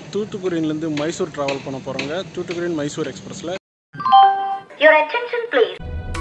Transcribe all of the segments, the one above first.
தூத்துக்குடியிலேருந்து Mysore travel பண்ண போகிறோங்க தூத்துக்குடி மைசூர் எக்ஸ்பிரஸில் Your attention, please.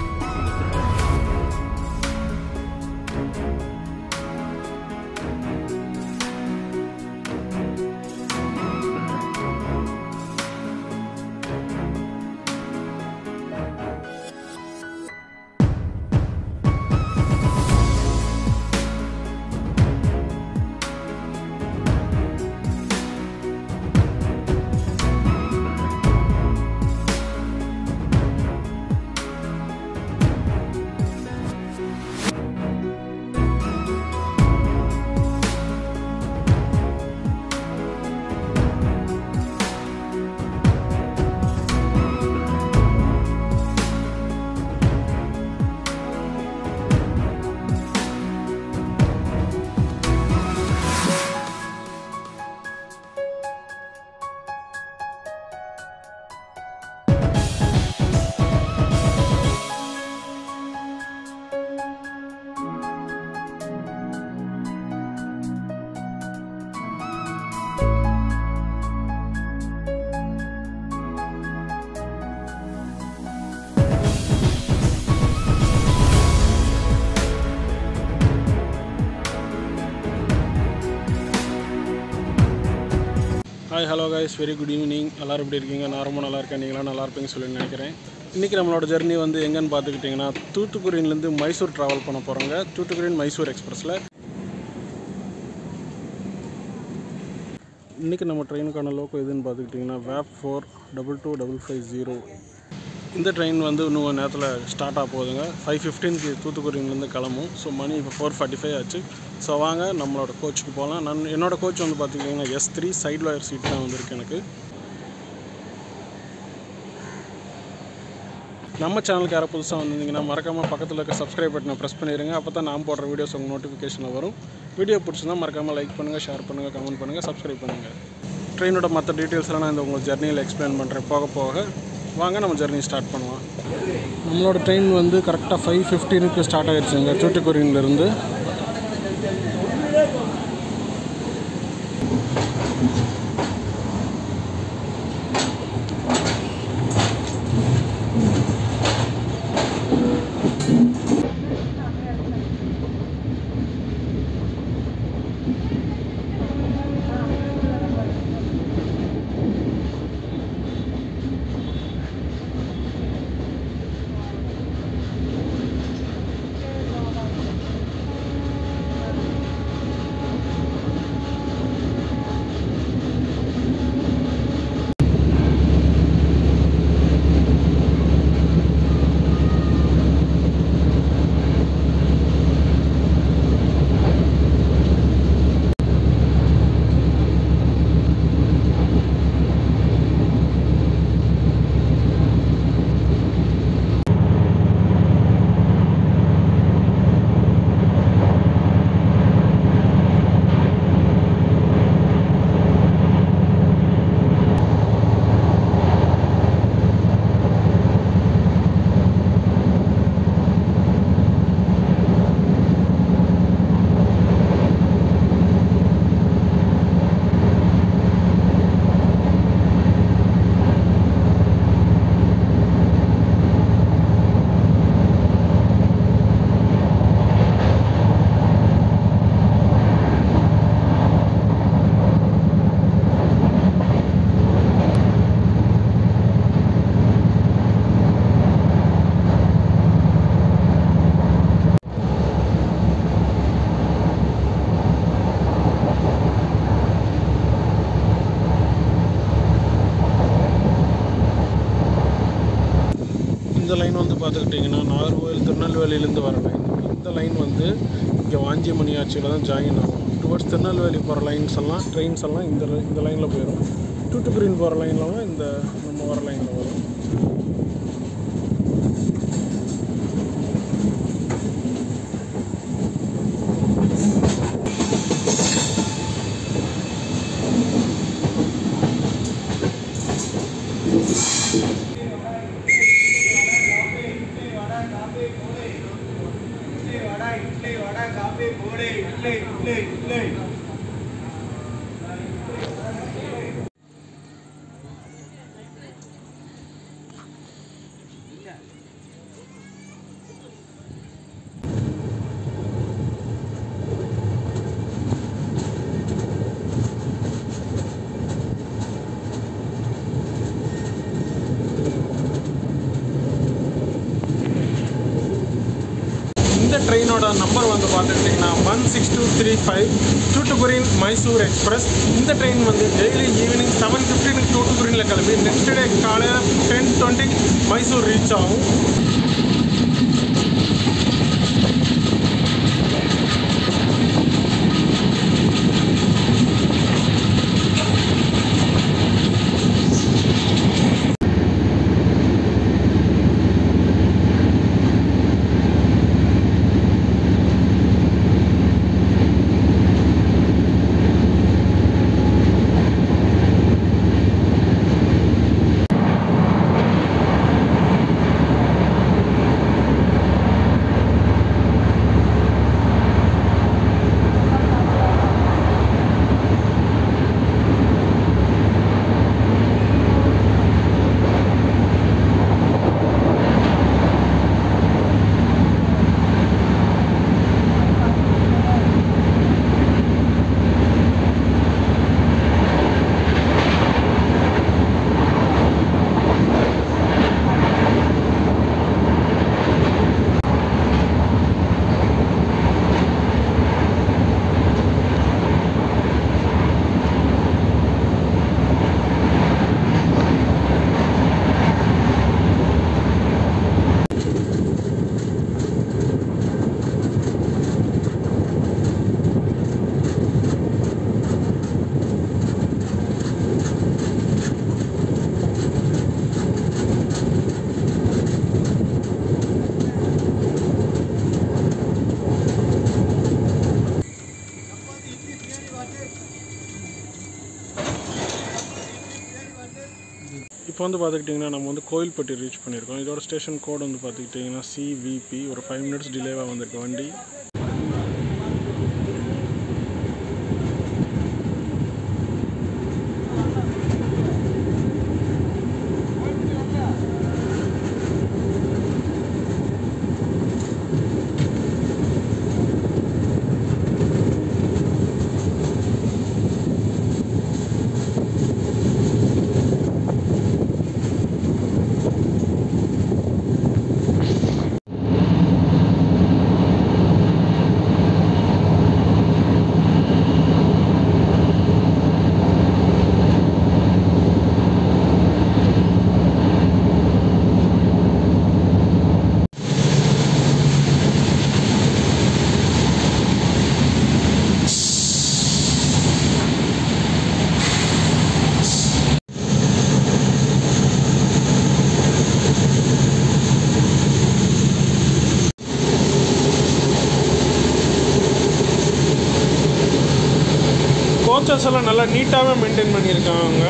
Hi hello guys very good evening எல்லோரும் எப்படி இருக்கீங்க நான் ரொம்ப நல்லா இருக்கேன் நீங்களாம் நல்லா இருப்பீங்கன்னு சொல்லி நினைக்கிறேன் இன்றைக்கி நம்மளோட ஜெர்னி வந்து எங்கன்னு பார்த்துக்கிட்டிங்கன்னா தூத்துக்குடியிலேருந்து மைசூர் ட்ராவல் பண்ண போகிறோங்க தூத்துக்குடி மைசூர் எக்ஸ்பிரஸில் இன்றைக்கி நம்ம ட்ரெயினுக்கான லோக்கோ எதுன்னு பார்த்துக்கிட்டிங்கன்னா வேப் four double two double five zero இந்த ட்ரெயின் வந்து இன்னும் கொஞ்ச நேரத்தில் ஸ்டார்ட் ஆக போகுதுங்க ஃபைவ் ஃபிஃப்டீனுக்கு தூத்துக்குடியிலேருந்து கிளம்பும் ஸோ மணி இப்போ ஃபோர் ஃபார்ட்டி ஃபைவ் ஆச்சு ஸோ வாங்க நம்மளோட கோச்சுக்கு போகலாம் நான் என்னோட கோச் வந்து பார்த்துக்கிட்டிங்கன்னா S three side lower seat தான் வந்திருக்கு எனக்கு நம்ம சேனலுக்கு யாரை புதுசாக வந்திருந்தீங்கன்னா மறக்காமல் பக்கத்தில் இருக்க சப்ஸ்கிரைப் பட்டனை ப்ரெஸ் பண்ணிடுங்க அப்போ தான் நான் போடுற வீடியோஸ் உங்கள் நோட்டிஃபிகேஷனில் வரும் வீடியோ பிடிச்சிருந்தா மறக்காமல் லைக் பண்ணுங்கள் ஷேர் பண்ணுங்கள் கமெண்ட் பண்ணுங்கள் சப்ஸ்கிரைப் பண்ணுங்கள் ட்ரெயினோட மற்ற டீட்டெயில்ஸ்லாம் நான் இந்த உங்களுக்கு ஜர்னியில் எக்ஸ்பிளைன் பண்ணுறேன் போக போக வாங்க நம்ம ஜர்னி ஸ்டார்ட் பண்ணுவோம் நம்மளோட ட்ரெயின் வந்து கரெக்டாக ஃபைவ் ஃபிஃப்டீனுக்கு ஸ்டார்ட் ஆகிடுச்சுங்க தூத்துக்குடியிலேருந்து இந்த லைன் வந்து பார்த்துக்கிட்டிங்கன்னா நாகர்கோவில் திருநெல்வேலியிலேருந்து வர லைன் இந்த லைன் வந்து இங்கே வாஞ்சிமணி ஆட்சியில் தான் ஜாயின் ஆகும் டுவர்ட்ஸ் திருநெல்வேலி போகிற லைன்ஸ் எல்லாம் ட்ரெயின்ஸ் எல்லாம் இந்த இந்த லைனில் போயிடும் தூத்துக்குடின்னு போகிற லைன்லாம் இந்த நம்ம வர லைனில் வரும் ட்ரெயினோட நம்பர் வந்து பார்த்துக்கிட்டிங்கன்னா one six two three five Tuticorin Mysore express இந்த ட்ரெயின் வந்து டெய்லி ஈவினிங் செவன் ஃபிஃப்டீனுக்கு டூட்டுகுரினில் கிளம்பி நெக்ஸ்ட் டே காலையில் டென் டுவெண்ட்டி மைசூர் ரீச் ஆகும் இப்போ வந்து பார்த்துக்கிட்டிங்கன்னா நம்ம வந்து கோயில்பட்டி ரீச் பண்ணியிருக்கோம் இதோட ஸ்டேஷன் கோட் வந்து பார்த்துக்கிட்டிங்கன்னா சிவிபி ஒரு ஃபைவ் மினிட்ஸ் டிலேவாக வந்திருக்கு வண்டி கோச்சஸ் எல்லாம் நல்லா நீட்டாகவே மெயின்டைன் பண்ணியிருக்காங்க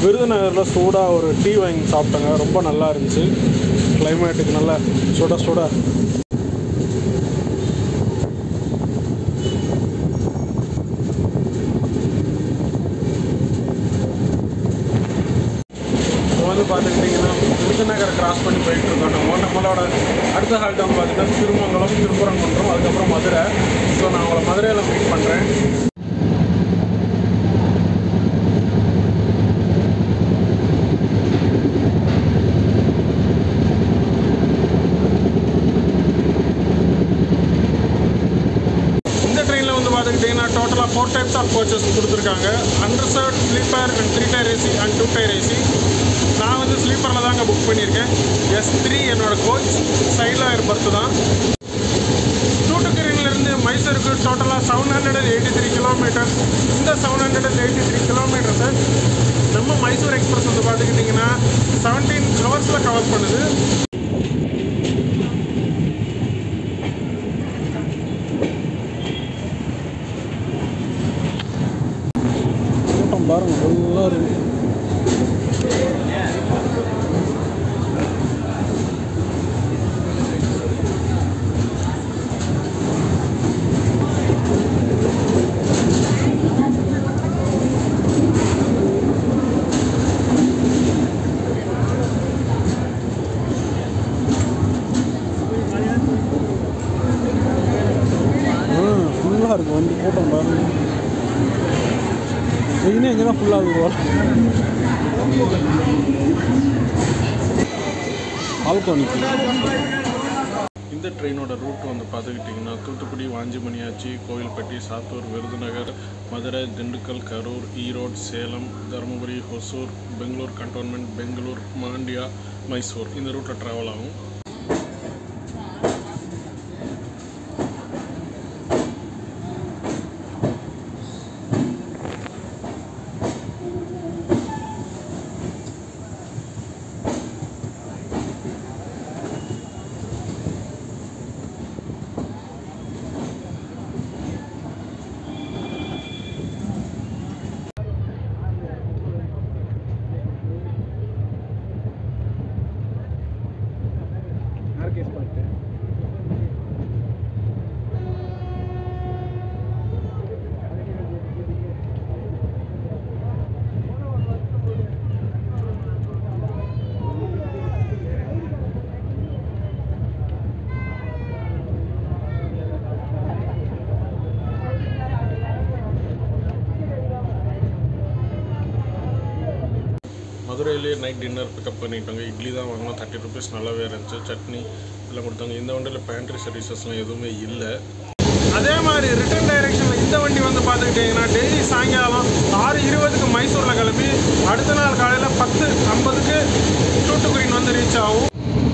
விருதுநகரில் சூடாக ஒரு டீ வாங்கி சாப்பிட்டேங்க ரொம்ப நல்லா இருந்துச்சு கிளைமேட்டுக்கு நல்லா சுட சுட இப்போ வந்து பார்த்துக்கிட்டிங்கன்னா விருதுநகர் கிராஸ் பண்ணி போயிட்டு இருக்கோம் நம்ம நம்மளோட அடுத்த ஹால்ட் வந்து பார்த்திங்கன்னா திருமங்கலம் திருப்பரங்குன்றம் அதுக்கப்புறம் மதுரை ஸோ நான் உங்களை மதுரையில் மீட் பண்ணுறேன் இந்த ட்ரெயினில் வந்து பார்த்துக்கிட்டிங்கன்னா டோட்டலாக ஃபோர் டைப்ஸ் ஆஃப் கோச்சஸ் கொடுத்துருக்காங்க unreserved sleeper and three tier AC and two tier AC நான் வந்து ஸ்லீப்பரில் தாங்க புக் பண்ணியிருக்கேன் எஸ் த்ரீ என்னோட கோச் சைடில் பர்த்து தான் தூட்டுக்குடியிலிருந்து மைசூருக்கு டோட்டலாக seven hundred and eighty three kilometres இந்த seven hundred and eighty three கிலோமீட்டர்ஸை நம்ம மைசூர் எக்ஸ்பிரஸ் வந்து பார்த்துக்கிட்டிங்கன்னா செவன்டீன் ஹவர்ஸில் கவர் பண்ணுது கூட்டம் பாருங்க ஃபுல்லாக இருக்கு ஃபுல்லாக இருக்கும் வந்து கூட்டம் பாருங்க ட்ரெயினே எங்கே தான் ஃபுல்லாக இருக்கும் ஆல்கோனிக்கு இந்த ட்ரெயினோட ரூட் வந்து பார்த்துக்கிட்டிங்கன்னா தூத்துக்குடி வாஞ்சிமணியாச்சி கோவில்பட்டி சாத்தூர் விருதுநகர் மதுரை திண்டுக்கல் கரூர் ஈரோடு சேலம் தருமபுரி ஹொசூர் பெங்களூர் கண்டோன்மெண்ட் பெங்களூர் மாண்டியா மைசூர் இந்த ரூட்டில் ட்ராவல் ஆகும் ஆர்கேஸ் பண்ணிட்டு மதுரையிலேயே நைட் டின்னர் பிக்கப் பண்ணிட்டாங்க இட்லி தான் வாங்கினோம் தேர்ட்டி ருபீஸ் நல்லாவே இருந்துச்சு சட்னி எல்லாம் கொடுத்தாங்க இந்த வண்டியில் பேண்ட்ரி சர்வீசஸ்லாம் எதுவுமே இல்லை அதே மாதிரி ரிட்டர்ன் டைரெக்ஷனில் இந்த வண்டி வந்து பார்த்துக்கிட்டிங்கன்னா டெய்லி சாயங்காலம் ஆறு இருபதுக்கு மைசூரில் கிளம்பி அடுத்த நாள் காலையில் பத்து ஐம்பதுக்கு தூத்துக்குடின்னு வந்து ரீச் ஆகும்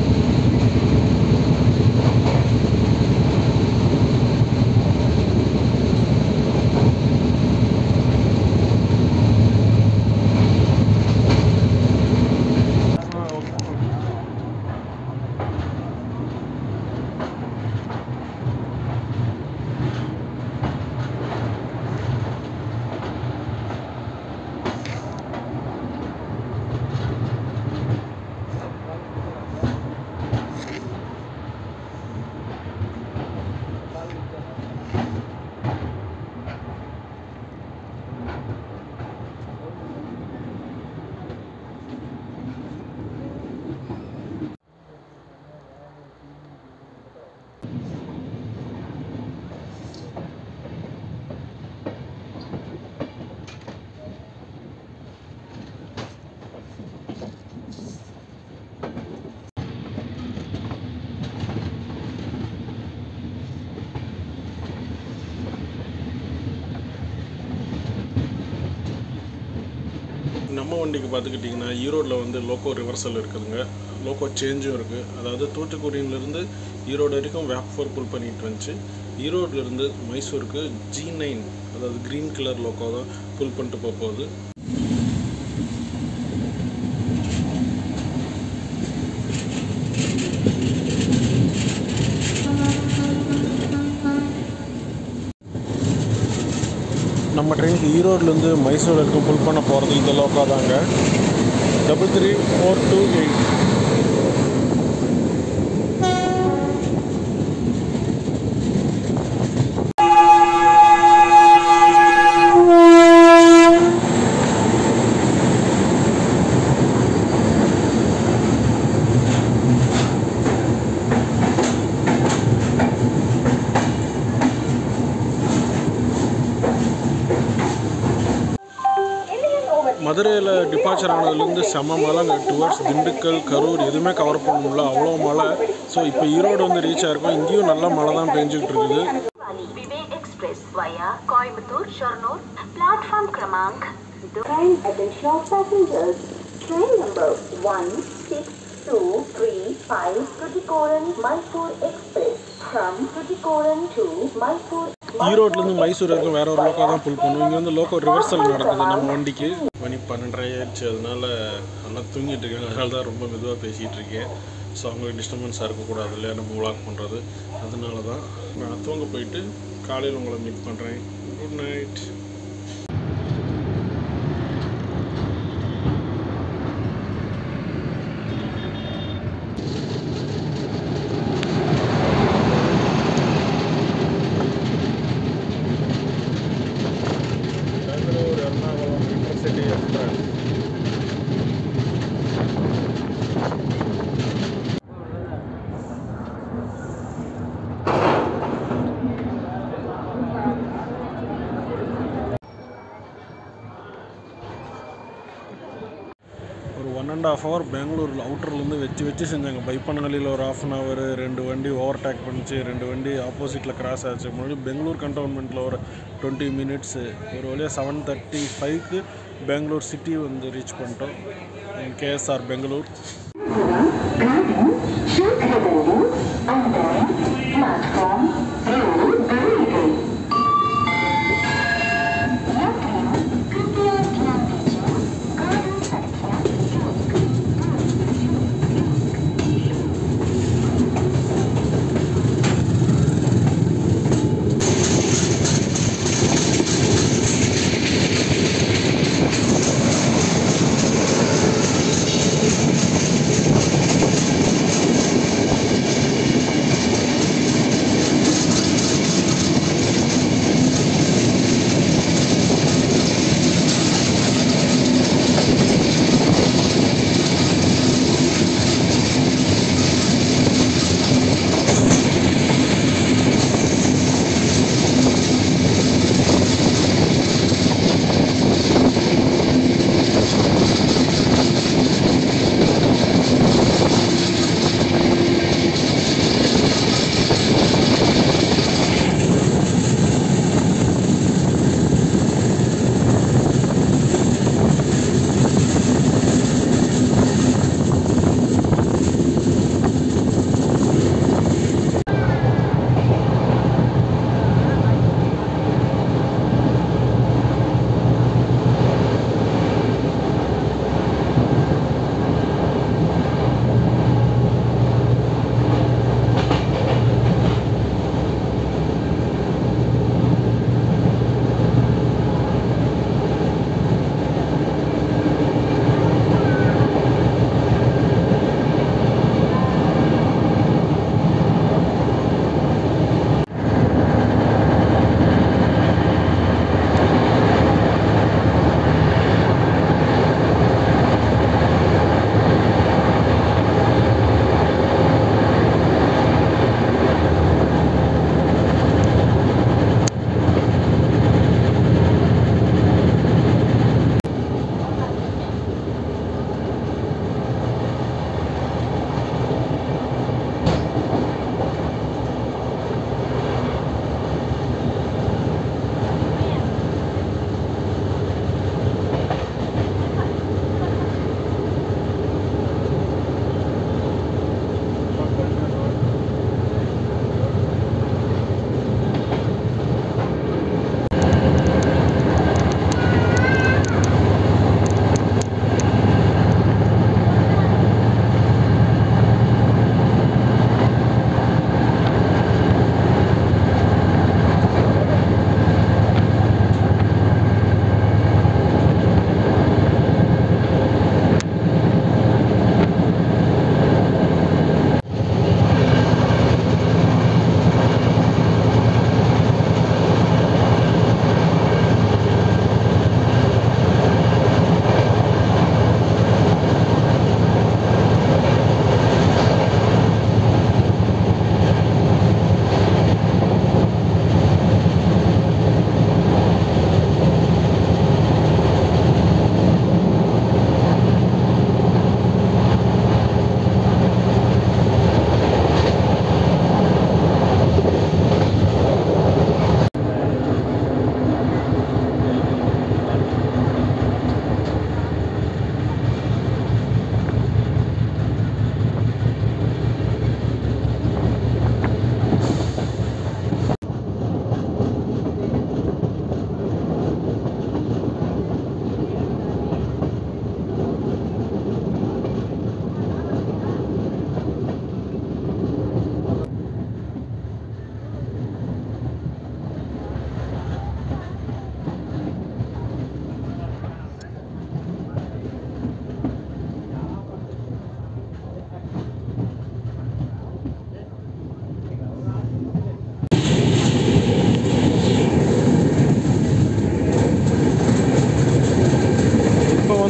நம்ம வண்டிக்கு பார்த்துக்கிட்டிங்கன்னா ஈரோட்டில் வந்து லோக்கோ ரிவர்சல் இருக்குதுங்க லோக்கோ சேஞ்சும் இருக்குது அதாவது தூத்துக்குடியிலேருந்து ஈரோடு வரைக்கும் வேப் ஃபோர் புல் பண்ணிட்டு வந்துச்சு ஈரோட்லேருந்து மைசூருக்கு ஜி நைன் அதாவது க்ரீன் கலர் லோக்கோ தான் புல் பண்ணிட்டு போக போகுது நம்ம நம்ம ட்ரெயினுக்கு ஈரோட்லேருந்து மைசூர் வரைக்கும் புல் பண்ண போகிறது இந்த லோக்கா தாங்க double three four two eight மதுரையில் டிபார்ச்சர் ஆனதுலேருந்து செம மழைங்க டுவர்ட்ஸ் திண்டுக்கல் கரூர் எதுவுமே கவர் பண்ண முடியல அவ்வளோ மழை ஸோ இப்போ ஈரோடு வந்து ரீச் ஆயிருக்கோம் இங்கேயும் நல்ல மழை தான் பெஞ்சிக்கிட்டு இருக்குது Vivek Express via Coimbatore, Shornur, platform Kramank. Train attention of passengers. Train number 16235 Tuticorin, Mysore Express from Tuticorin to Mysore. ஈரோட்லேருந்து Mysore வரைக்கும் வேற ஒரு லோக்கா தான் புல் பண்ணுவோம் இங்கே வந்து லோக்கல் ரிவர்சல் நடக்குது நம்ம வண்டிக்கு மணி பன்னெண்டரை ஆயிடுச்சு அதனால நல்லா தூங்கிட்டு இருக்காங்க அதனால தான் ரொம்ப மெதுவாக பேசிகிட்டு இருக்கேன் ஸோ அவங்களுக்கு டிஸ்டர்பன்ஸாக இருக்கக்கூடாது இல்லையா நம்ம விளாக் பண்ணுறது அதனால தான் நான் தூங்க போயிட்டு காலையில் உங்களை மீட் பண்ணுறேன் good night Bangalore Ernakulam intercity express ஒரு ஒன் அண்ட் ஆஃப் ஹவர் பெங்களூரில் அவுட்டர்லேருந்து வச்சு வச்சு செஞ்சாங்க பைப்பனஹள்ளியில் ஒரு ஆஃப் அன் ஹவர் ரெண்டு வண்டி ஓவர்டேக் பண்ணிச்சு ரெண்டு வண்டி ஆப்போசிட்டில் கிராஸ் ஆச்சு மறுபடியும் பெங்களூர் கண்டோன்மெண்ட்டில் ஒரு டுவெண்ட்டி மினிட்ஸு ஒரு வழியாக செவன் தேர்ட்டி ஃபைவ்க்கு பெங்களூர் சிட்டி வந்து ரீச் பண்ணிட்டோம் கேஎஸ்ஆர் பெங்களூர்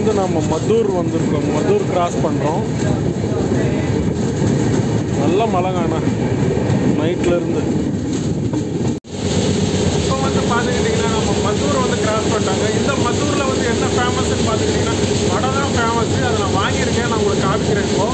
வந்து நம்ம மத்தூர் வந்திருக்கோம் மத்தூர் கிராஸ் பண்ணுறோம் நல்ல மழை காணா நைட்ல இருந்து இப்போ வந்து பார்த்துக்கிட்டிங்கன்னா நம்ம மத்தூர் வந்து கிராஸ் பண்ணிட்டாங்க இந்த மத்தூரில் வந்து என்ன ஃபேமஸ்ன்னு பார்த்துக்கிட்டிங்கன்னா வடை தான் ஃபேமஸ் அதை நான் வாங்கியிருக்கேன் நான் உங்களுக்கு காமிக்கிறேன் இப்போ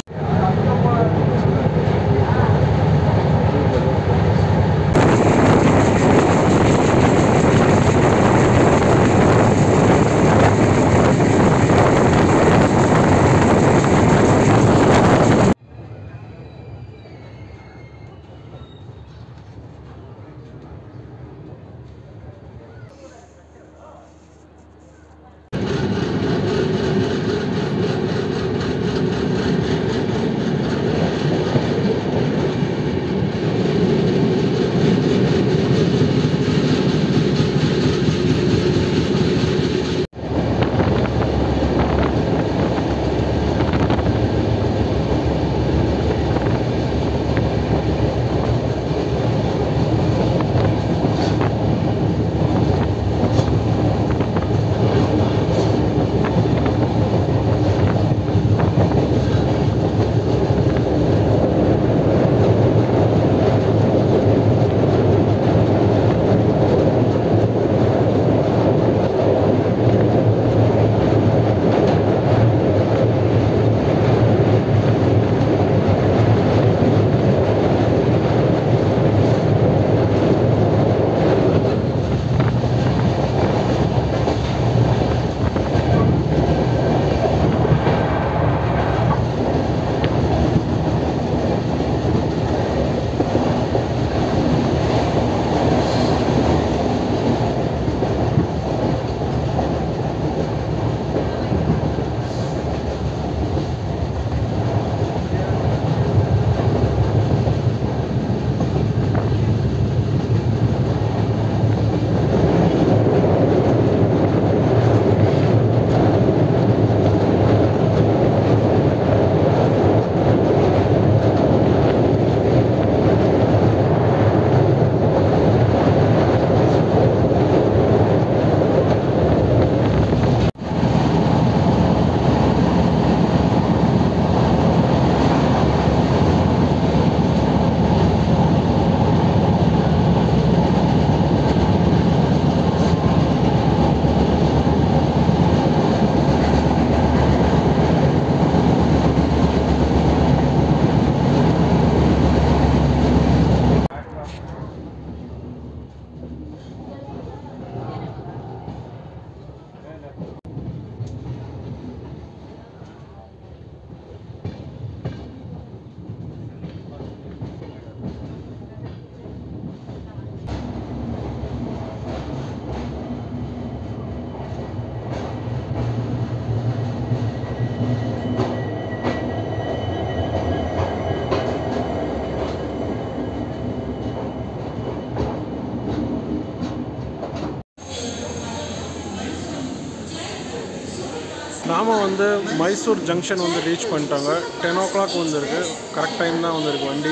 நாம் வந்து மைசூர் ஜங்ஷன் வந்து ரீச் பண்ணிட்டாங்க டென் ஓ கிளாக் வந்திருக்கு கரெக்ட் டைம் தான் வந்திருக்கு வண்டி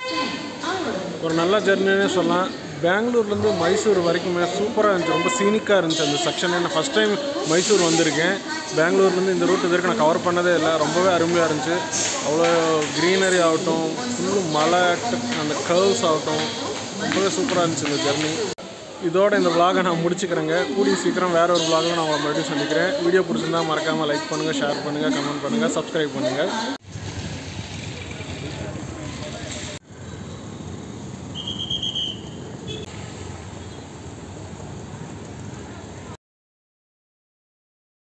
ஒரு நல்ல ஜெர்னினே சொல்லலாம் பெங்களூர்லேருந்து மைசூர் வரைக்குமே சூப்பராக இருந்துச்சு ரொம்ப சீனிக்காக இருந்துச்சு அந்த செக்ஷன் நான் ஃபஸ்ட் டைம் மைசூர் வந்திருக்கேன் பெங்களூர்லேருந்து இந்த ரூட் இது வரைக்கும் நான் கவர் பண்ணதே இல்லை ரொம்பவே அருமையாக இருந்துச்சு அவ்வளோ க்ரீனரி ஆகட்டும் ஃபுல்லு மலை அந்த கர்வ்ஸ் ஆகட்டும் ரொம்பவே சூப்பராக இருந்துச்சு இந்த ஜெர்னி இதோட இந்த vlog-அ நான் முடிச்சுக்கிறேங்க கூடிய சீக்கிரம் வேற ஒரு vlog-ல நான் உங்களை மறுபடியும் சந்திக்கிறேன் வீடியோ பிடிச்சிருந்தா மறக்காமல் லைக் பண்ணுங்கள் ஷேர் பண்ணுங்கள் கமெண்ட் பண்ணுங்கள் சப்ஸ்கிரைப் பண்ணுங்கள்